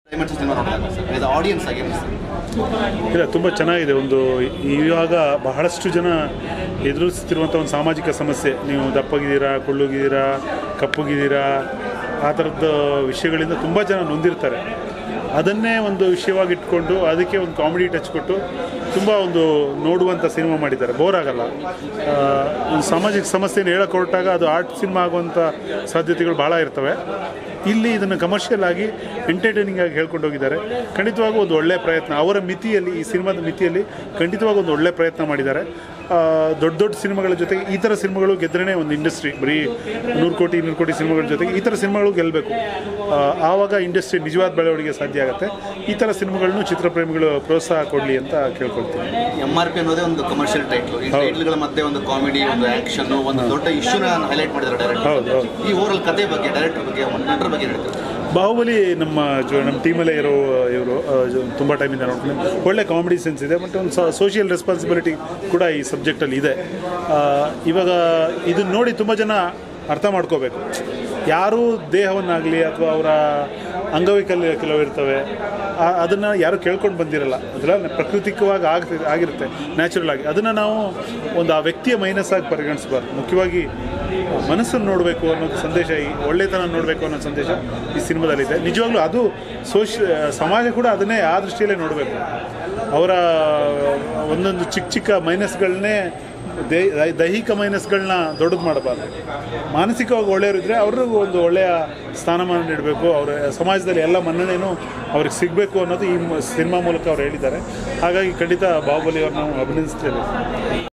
Climax cinema ನೋಡಿದಾಗ sir ಇದು audience ಆಗಿ ಸರ್ ಇಲ್ಲ ತುಂಬ ಚೆನ್ನಾಗಿದೆ ಒಂದು ಇವಾಗ ಬಹಳಷ್ಟು ಜನ ಎದುರಿಸ್ತಿರುವಂಥ ಒಂದು ಸಾಮಾಜಿಕ ಸಮಸ್ಯೆ ನೀವು ದಪ್ಪಗಿದ್ದೀರಾ ಕುಳ್ಳುಗಿದ್ದೀರಾ ಕಪ್ಪಗಿದ್ದೀರಾ ಆ ಥರದ ವಿಷಯಗಳಿಂದ ತುಂಬ ಜನ ನೊಂದಿರ್ತಾರೆ ಅದನ್ನೇ ಒಂದು ವಿಷಯವಾಗಿ ಇಟ್ಕೊಂಡು ಅದಕ್ಕೆ ಒಂದು ಕಾಮಿಡಿ ಟಚ್ ಕೊಟ್ಟು ತುಂಬ ಒಂದು ನೋಡುವಂಥ ಸಿನಿಮಾ ಮಾಡಿದ್ದಾರೆ ಬೋರ್ ಆಗಲ್ಲ ಆ, ಒಂದು ಸಾಮಾಜಿಕ ಸಮಸ್ಯೆನ ಹೇಳಕ್ಕೆ ಹೊರಟಾಗ ಅದು ಆರ್ಟ್ ಸಿನಿಮಾ ಆಗುವಂಥ ಸಾಧ್ಯತೆಗಳು ಭಾಳ ಇರ್ತವೆ ಇಲ್ಲಿ ಇದನ್ನು ಕಮರ್ಷಿಯಲ್ ಆಗಿ ಎಂಟರ್ಟೈನಿಂಗ್ ಆಗಿ ಹೇಳ್ಕೊಂಡು ಹೋಗಿದ್ದಾರೆ ಖಂಡಿತವಾಗೂ ಒಂದು ಒಳ್ಳೆಯ ಪ್ರಯತ್ನ ಅವರ ಮಿತಿಯಲ್ಲಿ ಈ ಸಿನಿಮಾದ ಮಿತಿಯಲ್ಲಿ ಖಂಡಿತವಾಗೂ ಒಂದು ಒಳ್ಳೆಯ ಪ್ರಯತ್ನ ಮಾಡಿದ್ದಾರೆ ಆ, ದೊಡ್ಡ ದೊಡ್ಡ ಸಿನಿಮಾಗಳ ಜೊತೆಗೆ ಈ ಥರ ಸಿನಿಮಾಗಳು ಗೆದ್ರೇ ಒಂದು ಇಂಡಸ್ಟ್ರಿ ಬರೀ ನೂರು ಕೋಟಿ ಇನ್ನೂರು ಕೋಟಿ ಸಿನಿಮಾಗಳ ಜೊತೆಗೆ ಈ ಥರ ಸಿನಿಮಾಗಳು ಗೆಲ್ಲಬೇಕು ಆವಾಗ ಇಂಡಸ್ಟ್ರಿ ನಿಜವಾದ ಬೆಳವಣಿಗೆ ಸಾಧ್ಯ ಆಗುತ್ತೆ ಈ ಥರ ಸಿನಿಮಾಗಳನ್ನು ಚಿತ್ರಪ್ರೇಮಿಗಳು ಪ್ರೋತ್ಸಾಹ ಕೊಡಲಿ ಅಂತ ಕೇಳ್ಕೊಳ್ತೀನಿ ಎಂ ಆರ್ ಪಿ ಅನ್ನೋದೇ ಒಂದು ಕಮರ್ಷಿಯಲ್ ಟೈಟ್ಲು ಈ ಹೌದು. ಟೈಟ್ಲ್ಗಳ ಮಧ್ಯೆ ಒಂದು ಕಾಮಿಡಿ ಒಂದು ಆಕ್ಷನ್ ಒಂದು ದೊಡ್ಡ ಇಶ್ಯೂನ ಹೈಲೈಟ್ ಮಾಡಿದ್ದಾರೆ ಡೈರೆಕ್ಟರ್ ಹೌದು ಹೌದು ಈ ಓವರಲ್ ಕತೆ ಬಗ್ಗೆ ಡೈರೆಕ್ಟರ್ ಬಗ್ಗೆ ಒಂದು ನಟರ ಬಗ್ಗೆ ಹೇಳ್ತಾರೆ ಬಾಹುಬಲಿ ನಮ್ಮ ಜೊ ನಮ್ಮ ಟೀಮಲ್ಲೇ ಇರೋ ಇವರು ತುಂಬ ಟೈಮಿಂದ ನೋಡ್ಕೊಂಡು ಒಳ್ಳೆ ಕಾಮಿಡಿ ಸೆನ್ಸ್ ಇದೆ ಮತ್ತು ಒಂದು ಸೋಷಿಯಲ್ ರೆಸ್ಪಾನ್ಸಿಬಿಲಿಟಿ ಕೂಡ ಈ ಸಬ್ಜೆಕ್ಟಲ್ಲಿ ಇದೆ ಆ, ಇವಾಗ ಇದನ್ನ ನೋಡಿ ತುಂಬ ಜನ ಅರ್ಥ ಮಾಡ್ಕೋಬೇಕು ಯಾರೂ ದೇಹವನ್ನಾಗಲಿ ಅಥವಾ ಅವರ ಅಂಗವೈಕಲ್ಯ ಕೆಲವು ಇರ್ತವೆ ಅದನ್ನು ಯಾರು ಕೇಳ್ಕೊಂಡು ಬಂದಿರಲ್ಲ ಅದೆಲ್ಲ ಪ್ರಕೃತಿಕವಾಗಿ ಆಗ್ತಿದೆ ಆಗಿರುತ್ತೆ ನ್ಯಾಚುರಲ್ ಆಗಿ ಅದನ್ನು ನಾವು ಒಂದು ಆ ವ್ಯಕ್ತಿಯ ಮೈನಸ್ ಆಗಿ ಪರಿಗಣಿಸಬಾರ್ದು ಮುಖ್ಯವಾಗಿ ಮನಸ್ಸನ್ನು ನೋಡಬೇಕು ಅನ್ನೋ ಸಂದೇಶ ಈ ಒಳ್ಳೆತನ ನೋಡಬೇಕು ಅನ್ನೋ ಸಂದೇಶ ಈ ಸಿನಿಮಾದಲ್ಲಿದೆ ನಿಜವಾಗ್ಲೂ ಅದು ಸೋಶ ಸಮಾಜ ಕೂಡ ಅದನ್ನೇ ಆ ದೃಷ್ಟಿಯಲ್ಲೇ ನೋಡಬೇಕು ಅವರ ಒಂದೊಂದು ಚಿಕ್ಕ ಚಿಕ್ಕ ಮೈನಸ್ಗಳನ್ನೇ ದೇ ದೈಹಿಕ ಮೈನಸ್ಗಳನ್ನ ದೊಡ್ಡದು ಮಾಡಬಾರ್ದು ಮಾನಸಿಕವಾಗಿ ಒಳ್ಳೆಯವರಿದ್ದರೆ ಅವ್ರಿಗೂ ಒಂದು ಒಳ್ಳೆಯ ಸ್ಥಾನಮಾನ ನೀಡಬೇಕು ಅವರ ಸಮಾಜದಲ್ಲಿ ಎಲ್ಲ ಮನ್ನಣೆನೂ ಅವ್ರಿಗೆ ಸಿಗಬೇಕು ಅನ್ನೋದು ಈ ಮ- ಸಿನಿಮಾ ಮೂಲಕ ಅವ್ರು ಹೇಳಿದ್ದಾರೆ ಹಾಗಾಗಿ ಖಂಡಿತ ಬಾಹುಬಲಿ ಅವ್ರನ್ನ ನಾವು ಅಭಿನಂದಿಸ್ತೇವೆ